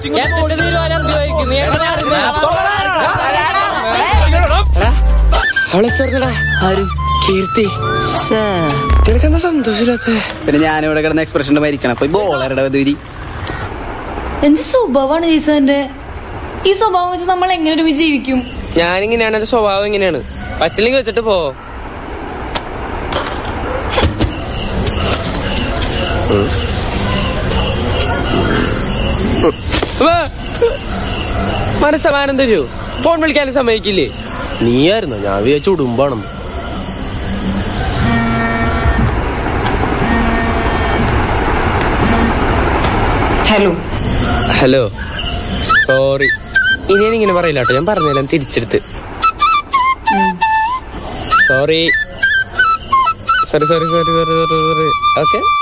ക്യാപ്റ്റന്റെ തീരുമാനം അഭിമാനിക്കും. നീ എങ്ങനെ അറിഞ്ഞു? അവളെ ചേർന്നടാ ആര് കീർത്തി നിനക്കെന്താ സന്തോഷമില്ലാത്ത പിന്നെ ഞാനിവിടെ കിടന്ന എക്സ്പ്രഷൻ മരിക്കണം അപ്പൊ ബോളറുടെ ദൂരി എന്ത് സ്വഭാവമാണ് ജീസന്റെ ഈ സ്വഭാവം വെച്ച് നമ്മൾ എങ്ങനെ ഒരു ജീവിക്കും ഞാനിങ്ങനെയാണ് എന്റെ സ്വഭാവം ഇങ്ങനെയാണ് പറ്റില്ലെങ്കിൽ വെച്ചിട്ട് പോ മനസ്സമാനം തരൂ ഫോൺ വിളിക്കാനും സമ്മതിക്കില്ലേ നീയായിരുന്നു ഞാൻ വിചാരിച്ചു ഉടുമ്പാണെന്ന് ഹലോ ഹലോ സോറി ഇനി ഞാൻ ഇങ്ങനെ പറയില്ല കേട്ടോ ഞാൻ പറഞ്ഞുതരാം തിരിച്ചെടുത്ത് sorry sorry sorry sorry sorry sorry sorry okay